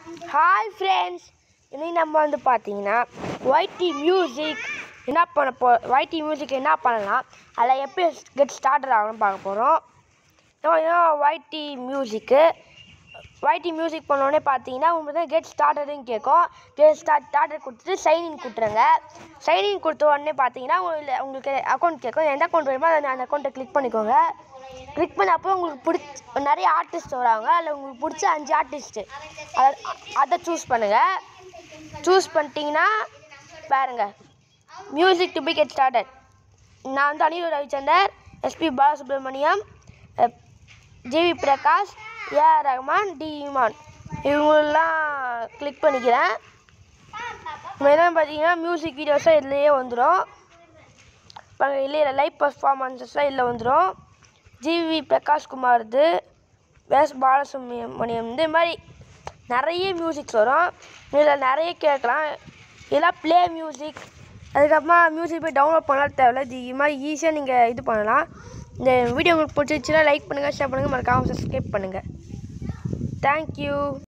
hi friends இன்னைக்கு நம்ம வந்து பார்த்தீங்கன்னா ஒய்டி மியூசிக் என்ன பண்ண போ ஒய்டி மியூசிக் என்ன பண்ணலாம் அதில் எப்படி கெட் ஸ்டார்டர் ஆகணும்னு பார்க்க போகிறோம் ஒய்டி மியூசிக்கு ஒய்டி மியூசிக் பண்ணோடனே பார்த்தீங்கன்னா உங்களுக்கு தான் கெட் ஸ்டார்டர்னு கேட்கும் கெட் ஸ்டார்ட் ஸ்டார்டர் கொடுத்துட்டு சைன்இன் கொடுத்துருங்க சைன்இன் கொடுத்த உடனே பார்த்தீங்கன்னா உங்களுக்கு உங்களுக்கு அக்கௌண்ட் கேட்கும் எந்த அக்கௌண்ட் வேணுமோ அதை அந்த அக்கௌண்ட்டை கிளிக் பண்ணிக்கோங்க கிளிக் பண்ண அப்போ உங்களுக்கு பிடிச்ச நிறைய ஆர்டிஸ்ட் வராங்க அதில் உங்களுக்கு பிடிச்ச அஞ்சு ஆர்டிஸ்ட்டு அதை அதை சூஸ் பண்ணுங்கள் சூஸ் பண்ணிட்டீங்கன்னா பாருங்க music to be get started நான் வந்து அனிருத் ரவிச்சந்தர் எஸ்பி பாலசுப்ரமணியம் அஹ், ஜிவி பிரகாஷ் ஏஆர் ரஹ்மான் டி இமான் இவங்களெலாம் கிளிக் பண்ணிக்கிறேன் மெயினாக பார்த்தீங்கன்னா மியூசிக் வீடியோஸாக இதுலேயே வந்துடும் இப்போ இல்லை லைவ் பர்ஃபார்மன்ஸஸ்லாம் இதில் வந்துடும் ஜிவி பிரகாஷ்குமார் இது எஸ் பாலசுப்ரமணியம் இந்த மாதிரி நிறைய மியூசிக்ஸ் வரும் இதில் நிறைய கேட்கலாம் இதெல்லாம் ப்ளே மியூசிக் அதுக்கப்புறமா மியூசிக் போய் டவுன்லோட் பண்ணலாம் தேவையில்ல இது இது மாதிரி ஈஸியாக நீங்கள் இது பண்ணலாம் இந்த வீடியோ உங்களுக்கு பிடிச்சிருச்சுன்னா லைக் பண்ணுங்கள் ஷேர் பண்ணுங்கள் மறக்காமல் சப்ஸ்கிரைப் பண்ணுங்கள் தேங்க்யூ